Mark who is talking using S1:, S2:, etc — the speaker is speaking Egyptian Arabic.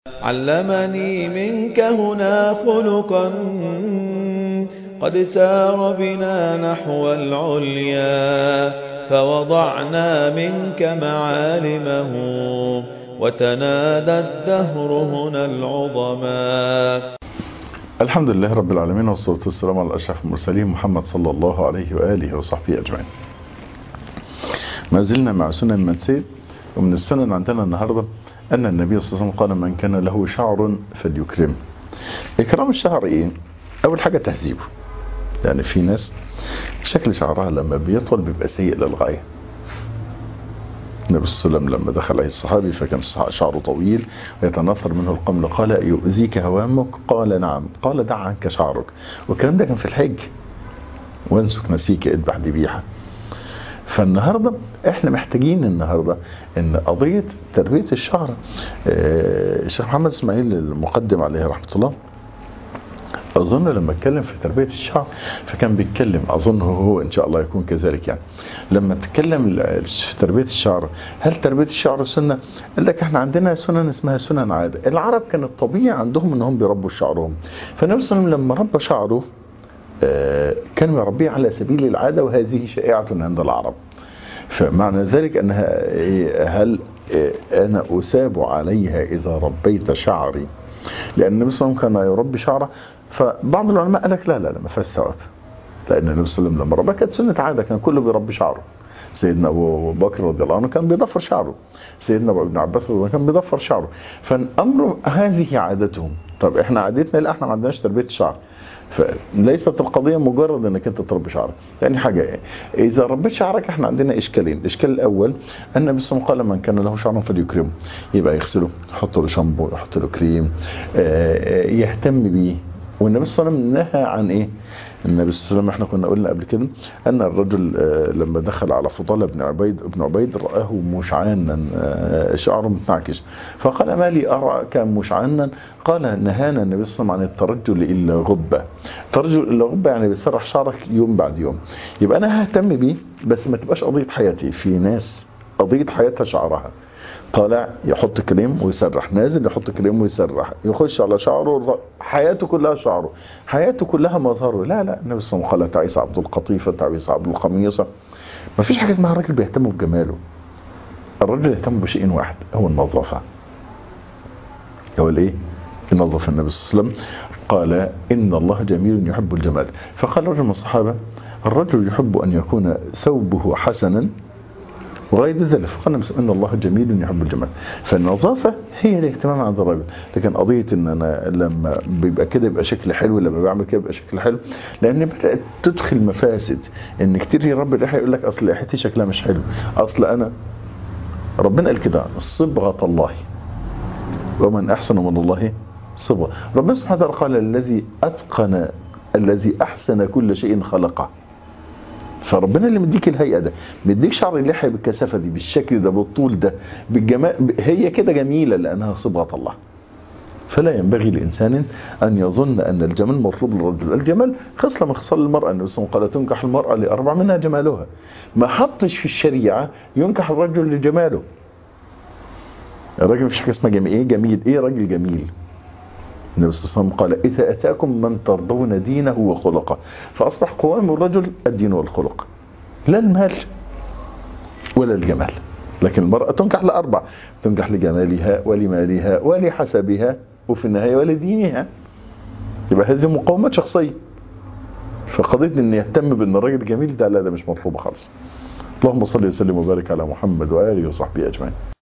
S1: علمني منك هنا خلقا قد سار بنا نحو العليا فوضعنا منك معالمه وتنادى الدهر هنا العظما
S2: الحمد لله رب العالمين والصلاة والسلام على أشرف المرسلين محمد صلى الله عليه وآله وصحبه أجمعين ما زلنا مع سنن منسيد ومن السنن عندنا النهاردة أن النبي صلى الله عليه وسلم قال من كان له شعر فليكرم إكرام الشعر إيه؟ أول حاجة تهذيبه يعني في ناس شكل شعرها لما بيطول بيبقى سيء للغاية النبي صلى الله عليه وسلم لما دخل عليه الصحابي فكان شعره طويل ويتناثر منه القمل قال يؤذيك هوامك قال نعم قال دع عنك شعرك والكلام ده كان في الحج وانسك نسيك اذبح ذبيحه فالنهاردة احنا محتاجين النهاردة ان قضية تربية الشعر الشيخ محمد اسماعيل المقدم عليه رحمة الله اظن لما اتكلم في تربية الشعر فكان بيتكلم اظن هو ان شاء الله يكون كذلك يعني لما تكلم في تربية الشعر هل تربية الشعر سنة قال لك احنا عندنا سنن اسمها سنن عادة العرب كان الطبيعي عندهم انهم بيربوا شعرهم فالنبي صلى الله عليه وسلم لما ربى شعره كان يربيه على سبيل العادة وهذه شائعة عند العرب فمعنى ذلك أنها هل أنا أساب عليها إذا ربيت شعري لأن النبي صلى الله عليه وسلم كان يربي شعره فبعض العلماء قال لك لا لا لا ما فيهاش ثواب لأن النبي صلى الله عليه وسلم لما ربى كانت سنة عادة كان كله بيربي شعره سيدنا أبو بكر رضي الله عنه كان بيضفر شعره سيدنا ابن عباس رضي الله عنه كان بيضفر شعره فالأمر هذه عادتهم طب احنا عادتنا لا احنا ما عندناش تربية الشعر فليست القضية مجرد انك انت تربي شعرك يعني حاجة ايه اذا ربيت شعرك احنا عندنا اشكالين الاشكال الاول ان النبي صلى الله عليه وسلم قال من كان له شعر فليكرمه يبقى يغسله يحط له شامبو يحط له كريم يهتم بيه والنبي صلى الله عليه وسلم نهى عن ايه النبي صلى الله عليه وسلم احنا كنا قلنا قبل كده ان الرجل لما دخل على فضالة بن عبيد ابن عبيد رآه مشعانا شعره متنعكش فقال ما لي أراك مشعانا قال نهانا النبي صلى الله عليه وسلم عن الترجل إلا غبة الترجل إلا غبة يعني بتسرح شعرك يوم بعد يوم يبقى أنا ههتم بيه بس ما تبقاش قضية حياتي في ناس قضية حياتها شعرها طالع يحط كريم ويسرح نازل يحط كريم ويسرح يخش على شعره حياته كلها شعره حياته كلها مظهره لا لا النبي صلى الله عليه وسلم قال تعيس عبد القطيفة تعيس عبد القميصة ما فيش حاجة اسمها الراجل بيهتم بجماله الرجل يهتم بشيء واحد هو النظافة هو الايه ينظف النبي صلى الله عليه وسلم قال إن الله جميل يحب الجمال فقال رجل من الصحابة الرجل يحب أن يكون ثوبه حسنا وغير ذلك فقال ان الله جميل يحب الجمال فالنظافة هي الاهتمام عند الرجل لكن قضية ان انا لما بيبقى كده يبقى شكل حلو لما بعمل كده يبقى شكل حلو لان بدأت تدخل مفاسد ان كتير يربي الريحة يقول لك اصل ريحتي شكلها مش حلو اصل انا ربنا قال كده صبغة الله ومن احسن من الله صبغة ربنا سبحانه وتعالى قال الذي اتقن الذي احسن كل شيء خلقه فربنا اللي مديك الهيئه ده مديك شعر اللحيه بالكثافه دي بالشكل ده بالطول ده بالجمال هي كده جميله لانها صبغه الله فلا ينبغي لانسان ان يظن ان الجمال مطلوب للرجل الجمال خصله من خصال المراه النبي صلى الله عليه وسلم قال تنكح المراه لاربع منها جمالها ما حطش في الشريعه ينكح الرجل لجماله الراجل مفيش حاجه اسمها جميل ايه جميل ايه راجل جميل النبي صلى الله عليه وسلم قال إذا أتاكم من ترضون دينه وخلقه فأصبح قوام الرجل الدين والخلق لا المال ولا الجمال لكن المرأة تنكح لأربع تنكح لجمالها ولمالها ولحسبها وفي النهاية ولدينها يبقى هذه مقاومات شخصية فقضية ان يهتم بان الراجل جميل ده لا ده مش مطلوب خالص اللهم صل وسلم وبارك على محمد وآله وصحبه أجمعين